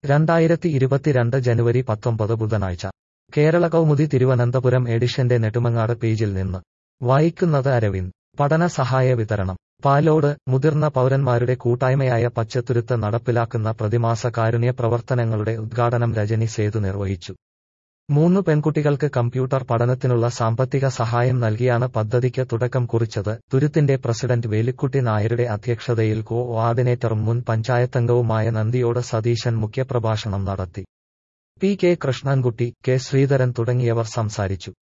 രണ്ടായിരത്തി ഇരുപത്തിരണ്ട് ജനുവരി പത്തൊമ്പത് ബുധനാഴ്ച കേരള കൗമുദി തിരുവനന്തപുരം എഡിഷന്റെ നെടുമങ്ങാട് പേജിൽ നിന്ന് വായിക്കുന്നത് അരവിന്ദ് പഠന സഹായ വിതരണം പാലോട് മുതിർന്ന പൗരന്മാരുടെ കൂട്ടായ്മയായ പച്ചത്തുരുത്ത് നടപ്പിലാക്കുന്ന പ്രതിമാസ കാരുണ്യ പ്രവർത്തനങ്ങളുടെ ഉദ്ഘാടനം രജനി സേതു നിർവഹിച്ചു മൂന്ന് പെൺകുട്ടികൾക്ക് കമ്പ്യൂട്ടർ പഠനത്തിനുള്ള സാമ്പത്തിക സഹായം നൽകിയാണ് പദ്ധതിക്ക് തുടക്കം കുറിച്ചത് തുരുത്തിന്റെ പ്രസിഡന്റ് വേലിക്കുട്ടി നായരുടെ അധ്യക്ഷതയിൽ കോ ഓർഡിനേറ്ററും മുൻ പഞ്ചായത്തംഗവുമായ നന്ദിയോട് സതീശൻ മുഖ്യപ്രഭാഷണം നടത്തി P K Krishnankutty K Sreedharan തുടങ്ങിയവർ സംസാരിച്ചു